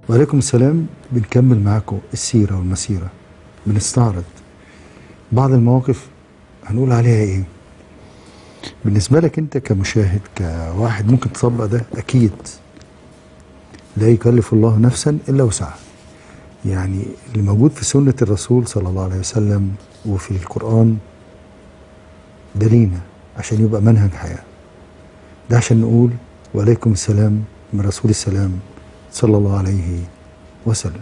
وعليكم السلام بنكمل معاكم السيرة والمسيرة بنستعرض بعض المواقف هنقول عليها ايه بالنسبة لك انت كمشاهد كواحد ممكن تطبق ده اكيد لا يكلف الله نفسا الا وسعها يعني اللي موجود في سنة الرسول صلى الله عليه وسلم وفي القرآن ده لينا عشان يبقى منهج حياة ده عشان نقول وعليكم السلام من رسول السلام صلى الله عليه وسلم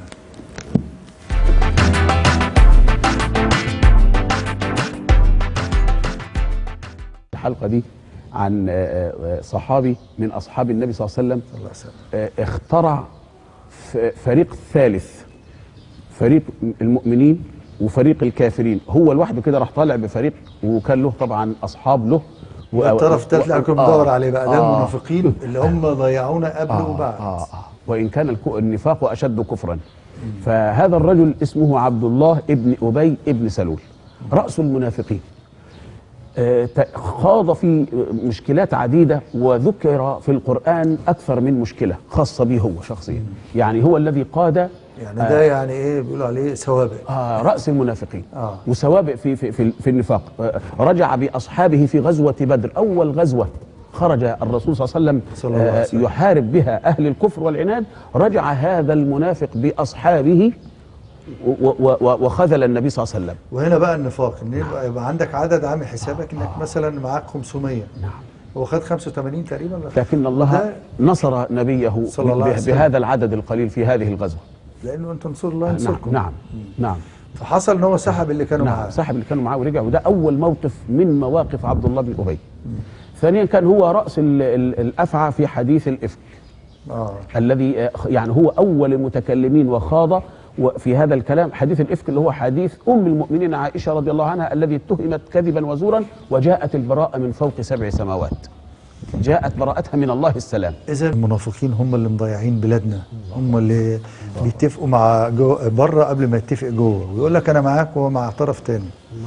الحلقه دي عن آه، آه، صحابي من اصحاب النبي صلى الله عليه وسلم صلى الله عليه وسلم آه، اخترع ف- فريق ثالث فريق المؤمنين وفريق الكافرين هو لوحده كده راح طالع بفريق وكان له طبعا اصحاب له و- الطرف الثالث اللي كنا آه، بندور عليه بقى ده آه. المنافقين اللي هم ضيعونا قبل آه وبعد آه آه وإن كان الك- النفاق أشد كفرا فهذا الرجل اسمه عبد الله ابن أبي ابن سلول رأس المنافقين آه، ت- خاض في مشكلات عديدة وذكر في القرآن أكثر من مشكلة خاصة به هو شخصيا يعني هو الذي قاد يعني ده يعني ايه بيقولوا عليه سوابق آه رأس المنافقين آه. وسوابق في في في, في النفاق آه رجع بأصحابه في غزوة بدر أول غزوة خرج الرسول صلى الله عليه وسلم صلى الله عليه وسلم. يحارب بها أهل الكفر والعناد رجع هذا المنافق بأصحابه و- و- و- وخذل النبي صلى الله عليه وسلم وهنا بقى النفاق ان يبقى, يبقى عندك عدد عامل حسابك انك مثلا معاك 500 نعم هو خد 85 تقريبا ولا لكن الله ده نصر نبيه صلى الله عليه به- وسلم. بهذا العدد القليل في هذه الغزوة لانه انت انصر الله نعم ينصركم نعم نعم فحصل ان هو سحب اللي كانوا نعم معاه صاحب اللي كانوا معاه ورجع وده اول موقف من مواقف عبد الله بن ابي ثانيا كان هو راس ال- ال- الافعى في حديث الافك اه الذي آه، يعني هو اول المتكلمين وخاض و- في هذا الكلام حديث الافك اللي هو حديث ام المؤمنين عائشه رضي الله عنها الذي اتهمت كذبا وزورا وجاءت البراءه من فوق سبع سماوات جاءت براءتها من الله السلام اذا المنافقين هم اللي مضيعين بلادنا هم اللي بيتفقوا مع جو بره قبل ما يتفق جوه ويقول لك انا معاك وهو مع طرف تاني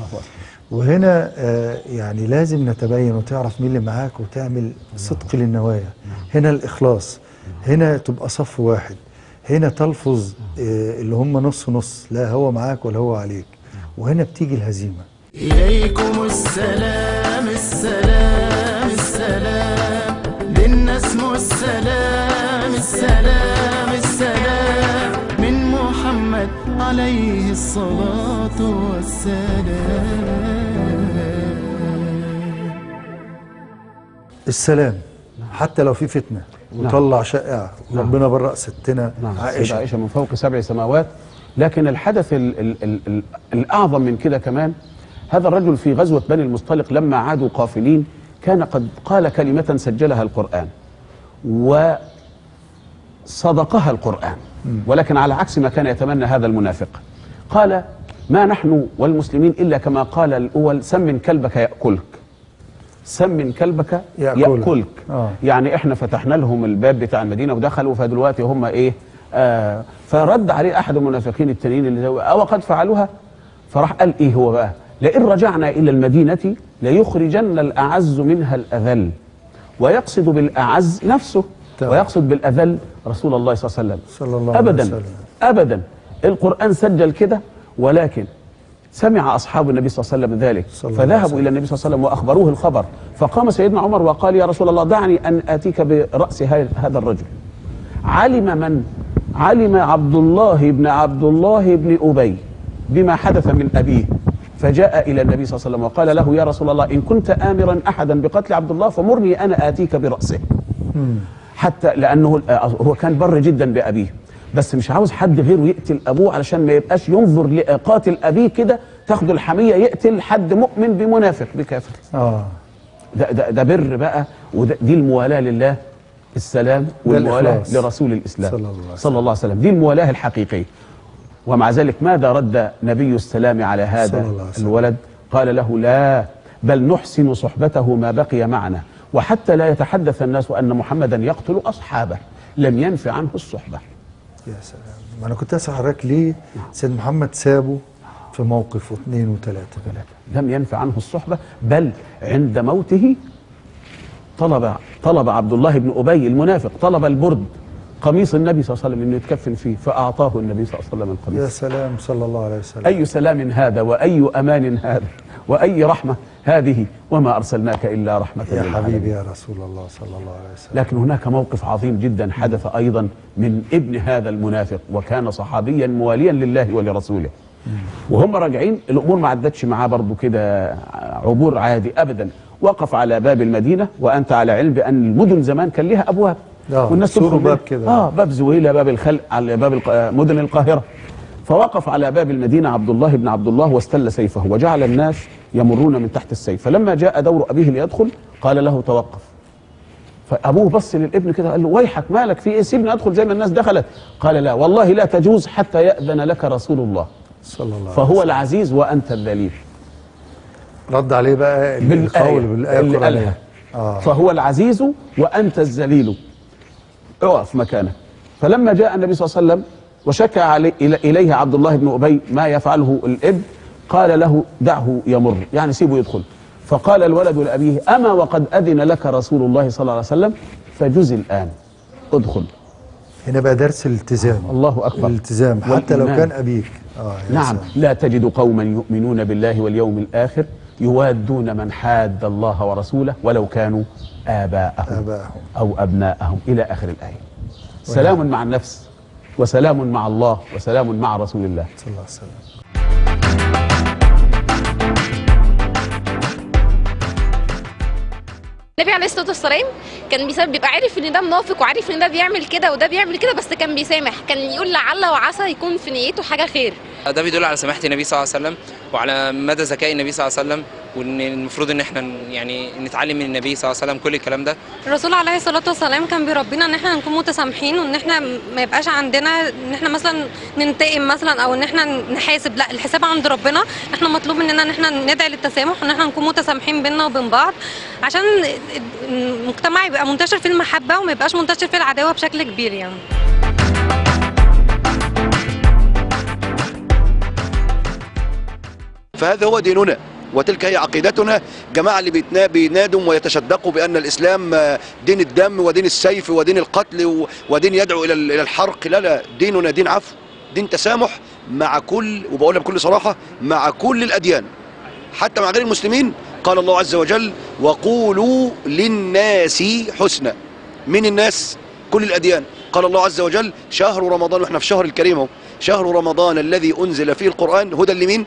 وهنا آه يعني لازم نتبين وتعرف مين اللي معاك وتعمل صدق للنوايا هنا الاخلاص هنا تبقى صف واحد هنا تلفظ آه اللي هم نص نص لا هو معاك ولا هو عليك وهنا بتيجي الهزيمه إليكم السلام السلام السلام منا اسمه السلام السلام السلام من محمد عليه الصلاة والسلام السلام حتى لو في فتنه وطلع شائعه ربنا برأ ستنا نعم السيدة عائشه عائشة من فوق سبع سماوات لكن الحدث ال ال ال ال الأعظم من كده كمان هذا الرجل في غزوة بني المصطلق لما عادوا قافلين كان قد قال كلمة سجلها القرآن وصدقها القرآن ولكن على عكس ما كان يتمنى هذا المنافق قال ما نحن والمسلمين إلا كما قال الأول سمن كلبك يأكلك سمن كلبك يأكلك. يأكلك آه. يعني احنا فتحنا لهم الباب بتاع المدينه ودخلوا فدلوقتي هم ايه آه فرد عليه احد المنافقين التانيين اللي هو او قد فعلوها فراح قال ايه هو بقى لئن رجعنا الى المدينه ليخرجن الاعز منها الاذل ويقصد بالاعز نفسه تمام. ويقصد بالاذل رسول الله صلى الله عليه وسلم صلى الله عليه ابدا وسلم. ابدا القران سجل كده ولكن سمع اصحاب النبي صلى الله عليه وسلم ذلك صلى الله عليه فذهبوا وسلم. الى النبي صلى الله عليه وسلم واخبروه الخبر فقام سيدنا عمر وقال يا رسول الله دعني ان اتيك براس هاي- هذا الرجل علم من علم عبد الله بن عبد الله بن ابي بما حدث من ابيه فجاء الى النبي صلى الله عليه وسلم وقال له يا رسول الله ان كنت امرا احدا بقتل عبد الله فمرني انا اتيك براسه حتى لانه هو كان بر جدا بابيه بس مش عاوز حد غيره يقتل ابوه علشان ما يبقاش ينظر لقاتل ابيه كده تاخد الحميه يقتل حد مؤمن بمنافق بكافر اه ده, ده, ده بر بقى ودي الموالاه لله السلام والموالاه الإخلاص. لرسول الاسلام صلى الله عليه وسلم. صلى الله عليه وسلم دي الموالاه الحقيقيه ومع ذلك ماذا رد نبي السلام على صلى هذا الله عليه وسلم. الولد قال له لا بل نحسن صحبته ما بقي معنا وحتى لا يتحدث الناس ان محمدا يقتل اصحابه لم ينف عنه الصحبه يا سلام ما انا كنت اسال حضرتك ليه سيد محمد سابه في موقف واثنين وثلاثه لم ينف عنه الصحبة بل عند موته طلب طلب عبد الله بن أبي المنافق طلب البرد قميص النبي صلى الله عليه وسلم انه يتكفن فيه فاعطاه النبي صلى الله عليه وسلم يا القميص سلام صلى الله عليه وسلم اي سلام هذا واي امان هذا واي رحمه هذه وما ارسلناك الا رحمه يا للعالمين حبيبي يا رسول الله صلى الله عليه وسلم لكن هناك موقف عظيم جدا حدث ايضا من ابن هذا المنافق وكان صحابيا مواليا لله ولرسوله وهم راجعين الامور ما عدتش معاه برضه كده عبور عادي ابدا وقف على باب المدينه وانت على علم بان المدن زمان كان لها ابواب آه، والناس سور تدخل وباب من- كده. اه باب زويله باب الخلق على باب الق- مدن القاهره فوقف على باب المدينه عبد الله بن عبد الله واستل سيفه وجعل الناس يمرون من تحت السيف فلما جاء دور ابيه ليدخل قال له توقف فابوه بص للابن كده قال له ويحك مالك في ايه سيبني ادخل زي ما الناس دخلت قال لا والله لا تجوز حتى ياذن لك رسول الله صلى الله عليه فهو العزيز وانت الذليل وسلم رد عليه بقى ال- القول بالآية اللي القرآنية قالها آه. فهو العزيز وانت الذليل اقف مكانك فلما جاء النبي صلى الله عليه وسلم وشكى علي إلى- اليه عبد الله بن ابي ما يفعله الابن قال له دعه يمر يعني سيبه يدخل فقال الولد لابيه اما وقد اذن لك رسول الله صلى الله عليه وسلم فجز الان ادخل هنا بقى درس الالتزام الله اكبر الالتزام حتى لو والإيمان. كان أبيك آه يا نعم سلام. لا تجد قوما يؤمنون بالله واليوم الآخر يوادون من حاد الله ورسوله ولو كانوا آباءهم آباءهم. أو أبناءهم إلى آخر الآية سلام مع النفس وسلام مع الله وسلام مع رسول الله صلى الله عليه وسلم النبي عليه الصلاه والسلام كان بيسبب بيبقى عارف ان ده منافق وعارف ان ده بيعمل كده وده بيعمل كده بس كان بيسامح كان يقول لعل وعسى يكون في نيته حاجه خير ده بيدل على سماحه النبي صلى الله عليه وسلم وعلى مدى ذكاء النبي صلى الله عليه وسلم وان المفروض ان احنا يعني نتعلم من النبي صلى الله عليه وسلم كل الكلام ده الرسول عليه الصلاة والسلام كان بيربينا ان احنا نكون متسامحين وان احنا ما يبقاش عندنا ان احنا مثلا ننتقم مثلا او ان احنا نحاسب لا الحساب عند ربنا احنا مطلوب مننا ان احنا ندعي للتسامح وان احنا نكون متسامحين بينا وبين بعض عشان المجتمع يبقى منتشر فيه المحبة وما يبقاش منتشر فيه العداوة بشكل كبير يعني فهذا هو ديننا وتلك هي عقيدتنا جماعة اللي بيتنا- بينادوا ويتشدقوا بأن الإسلام آه، دين الدم ودين السيف ودين القتل و- ودين يدعو إلى ال- إلى الحرق لا لا ديننا دين عفو دين تسامح مع كل وبقولها بكل صراحة مع كل الأديان حتى مع غير المسلمين قال الله عز وجل وقولوا للناس حسنا من الناس كل الأديان قال الله عز وجل شهر رمضان واحنا في شهر الكريم اهو شهر رمضان الذي أنزل فيه القرآن هدى لمين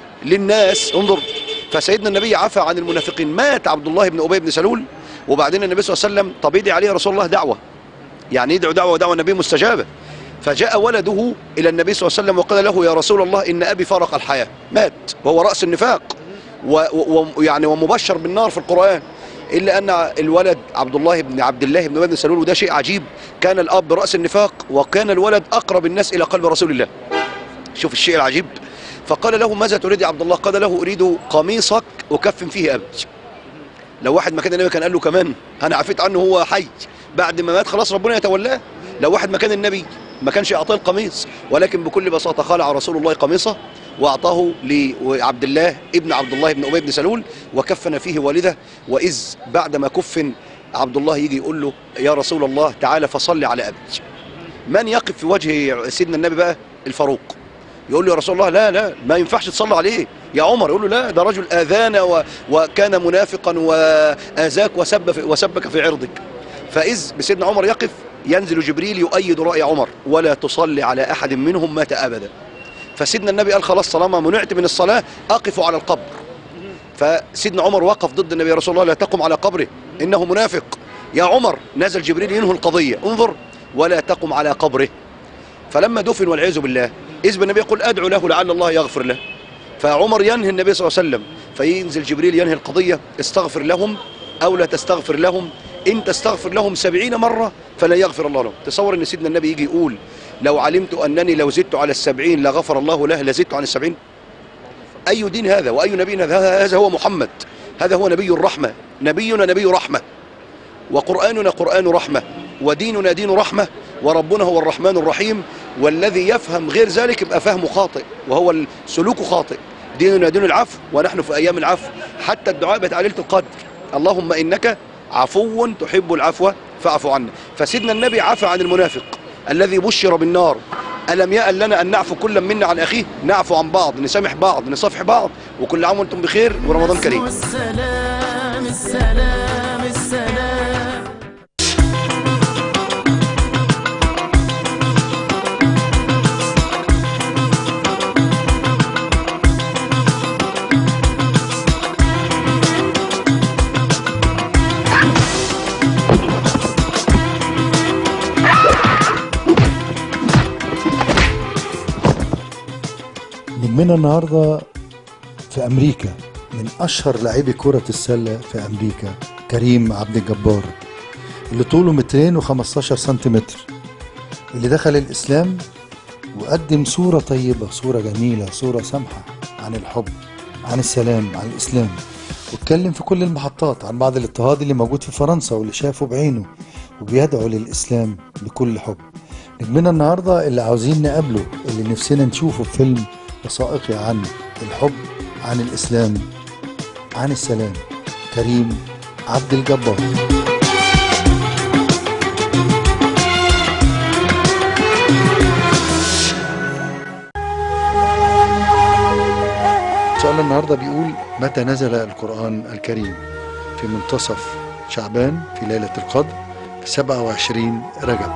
للناس انظر فسيدنا النبي عفى عن المنافقين مات عبد الله بن ابي بن سلول وبعدين النبي صلى الله عليه وسلم طب يدعي عليه رسول الله دعوه يعني يدعو دعوه ودعوه النبي مستجابه فجاء ولده الى النبي صلى الله عليه وسلم وقال له يا رسول الله ان ابي فرق الحياه مات وهو راس النفاق ويعني ومبشر بالنار في القران الا ان الولد عبد الله بن عبد الله بن ابي بن سلول وده شيء عجيب كان الاب راس النفاق وكان الولد اقرب الناس الى قلب رسول الله شوف الشيء العجيب فقال له ماذا تريد يا عبد الله قال له اريد قميصك اكفن فيه ابي لو واحد مكان النبي كان قال له كمان انا عفيت عنه هو حي بعد ما مات خلاص ربنا يتولاه لو واحد مكان النبي ما كانش اعطاه القميص ولكن بكل بساطه خلع رسول الله قميصه واعطاه لعبد الله ابن عبد الله بن ابي بن سلول وكفن فيه والده واذ بعدما كفن عبد الله يجي يقول له يا رسول الله تعالى فصل على ابي من يقف في وجه سيدنا النبي بقى الفاروق يقول له يا رسول الله لا لا ما ينفعش تصلي عليه يا عمر يقول له لا ده رجل اذانا و وكان منافقا واذاك وسب في وسبك في عرضك فاذ بسيدنا عمر يقف ينزل جبريل يؤيد راي عمر ولا تصلي على احد منهم مات ابدا فسيدنا النبي قال خلاص طالما منعت من الصلاه اقف على القبر فسيدنا عمر وقف ضد النبي يا رسول الله لا تقم على قبره انه منافق يا عمر نزل جبريل ينهي القضيه انظر ولا تقم على قبره فلما دفن والعياذ بالله إذ بالنبي يقول أدعو له لعل الله يغفر له فعمر ينهي النبي صلى الله عليه وسلم فينزل جبريل ينهي القضية استغفر لهم أو لا تستغفر لهم إن تستغفر لهم سبعين مرة فلن يغفر الله لهم تصور أن سيدنا النبي يجي يقول لو علمت أنني لو زدت على السبعين لغفر الله له لزدت عن السبعين أي دين هذا وأي نبي هذا هذا هو محمد هذا هو نبي الرحمة نبينا نبي رحمة وقرآننا قرآن رحمة وديننا دين رحمة وربنا هو الرحمن الرحيم والذي يفهم غير ذلك يبقى فهمه خاطئ وهو السلوك خاطئ ديننا دين العفو ونحن في أيام العفو حتى الدعاء بتعليلة القدر اللهم إنك عفو تحب العفو فاعف عنا فسيدنا النبي عفى عن المنافق الذي بشر بالنار ألم يأن لنا أن نعفو كل منا عن أخيه نعفو عن بعض نسامح بعض نصافح بعض وكل عام وأنتم بخير ورمضان كريم السلام السلام السلام نجمنا النهارده في امريكا من اشهر لاعبي كرة السلة في امريكا كريم عبد الجبار اللي طوله مترين و15 سنتيمتر اللي دخل الاسلام وقدم صورة طيبة صورة جميلة صورة سامحة عن الحب عن السلام عن الاسلام واتكلم في كل المحطات عن بعض الاضطهاد اللي موجود في فرنسا واللي شافه بعينه وبيدعو للاسلام بكل حب نجمنا النهارده اللي عاوزين نقابله اللي نفسنا نشوفه في فيلم وثائقي عن الحب عن الاسلام عن السلام كريم عبد الجبار سؤال النهارده بيقول متى نزل القرآن الكريم في منتصف شعبان في ليلة القدر 27 رجب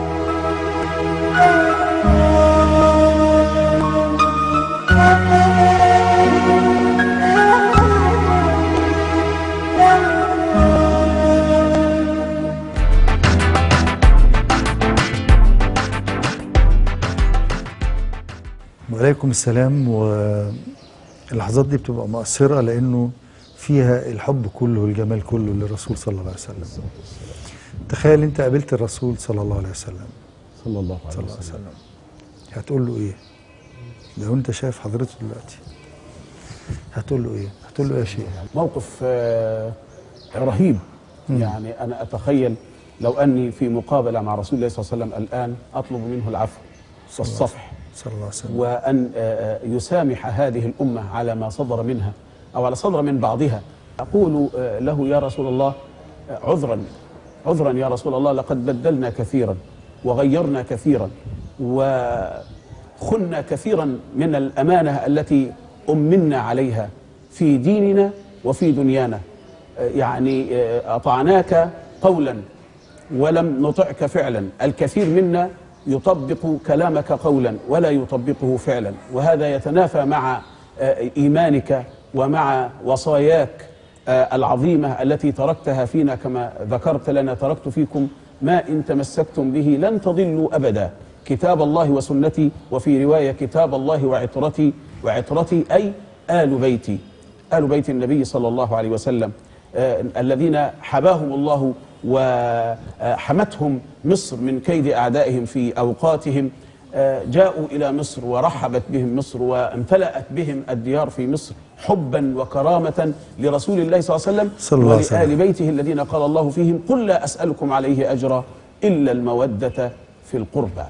وعليكم السلام واللحظات دي بتبقى مؤثرة لأنه فيها الحب كله والجمال كله للرسول صلى الله عليه وسلم تخيل انت قابلت الرسول صلى الله عليه وسلم صلى الله عليه صلى الله عليه وسلم وسلم هتقول له ايه لو انت شايف حضرته دلوقتي هتقول له ايه هتقول له يا شيخ موقف آه، رهيب يعني انا اتخيل لو اني في مقابله مع رسول الله صلى الله عليه وسلم الان اطلب منه العفو والصفح صلى الله عليه وسلم وأن آه، آه، يسامح هذه الأمة على ما صدر منها أو على صدر من بعضها أقول آه، له يا رسول الله آه، عذرا عذرا يا رسول الله لقد بدلنا كثيرا وغيرنا كثيرا وخنا كثيرا من الأمانة التي أمنا عليها في ديننا وفي دنيانا آه، يعني آه، أطعناك قولا ولم نطعك فعلا الكثير منا يطبق كلامك قولا ولا يطبقه فعلا وهذا يتنافى مع آه، إيمانك ومع وصاياك آه، العظيمة التي تركتها فينا كما ذكرت لنا تركت فيكم ما إن تمسكتم به لن تضلوا أبدا كتاب الله وسنتي وفي رواية كتاب الله وعطرتي وعطرتي أي آل بيتي آل بيت النبي صلى الله عليه وسلم آه، الذين حباهم الله وحمتهم مصر من كيد أعدائهم في أوقاتهم آه، جاءوا إلى مصر ورحبت بهم مصر وامتلأت بهم الديار في مصر حبا وكرامة لرسول الله صلى الله عليه وسلم صلى الله عليه وسلم. ولآل بيته الذين قال الله فيهم قل لا أسألكم عليه أجرا إلا المودة في القربى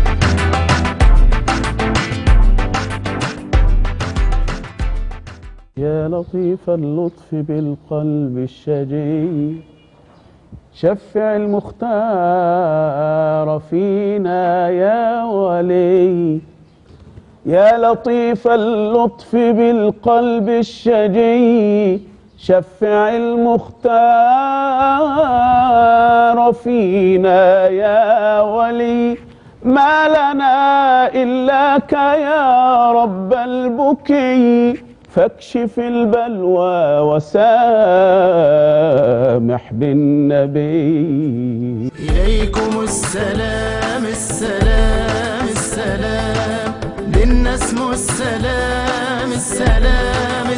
يا لطيف اللطف بالقلب الشجي شفع المختار فينا يا ولي يا لطيف اللطف بالقلب الشجي شفع المختار فينا يا ولي ما لنا إلاك يا رب البكي فاكشف البلوى وسامح بالنبي إليكم السلام السلام السلام للناس السلام السلام